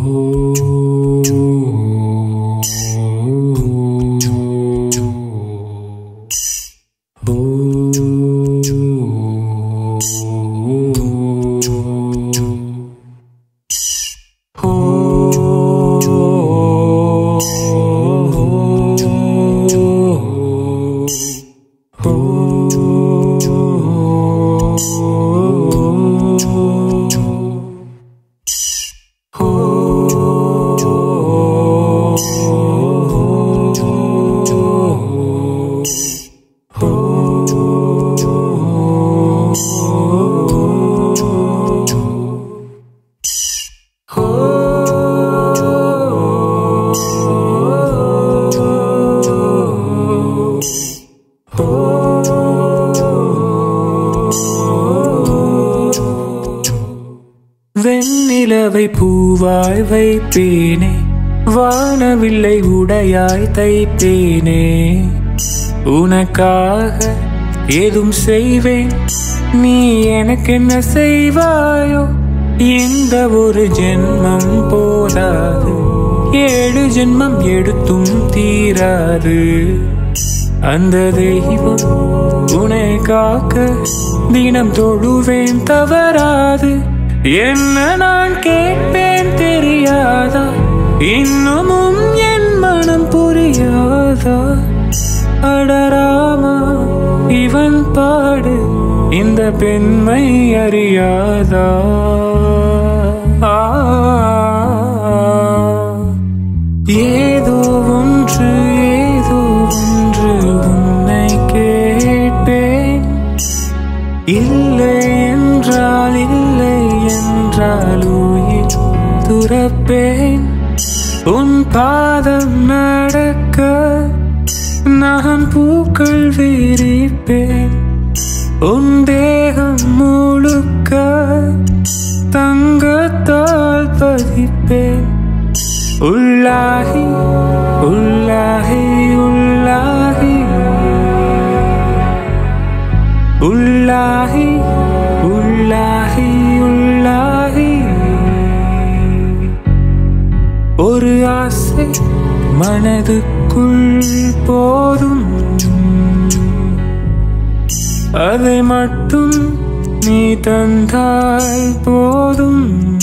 வெண்ணிலவை பூவாய் வைப்பேனே வானவில்லை உடையாய் தைப்பேனே உனக்காக ஏதும் செய்வேன் நீ எனக்கு என்ன செய்வாயோ இந்த ஒரு ஜென்மம் போதாது ஏழு ஜென்மம் எடுத்தும் தீராது அந்த தெய்வம் உன்னை காக்க தினம் தொழுவேன் தவறாது என்ன நான் கேட்பேன் தெரியாதா இன்னமும் என் மனம் புரியாதா அடராமா இவன் பாடு இந்த பெண்மை அறியாதா ஆ, ஏதோ ஒன்று ஏதோ ஒன்று உன்னை கேட்பேன் இல்லை என்றால் இல்லை என்றால் உயிர் துறப்பேன் உன் பாதம் நடக்க நான் பூக்கள் விரிப்பேன் உன் தேகம் முழுக்க தங்கத்தால் பதிப்பேன் உள்ளாகி உள்ளாகி உள்ளாகி உள்ளாகி உள்ளாகி உள்ளாகி ஒரு ஆசை மனதுக்குள் போதும் அதை மட்டும் நீ தந்தால் போதும்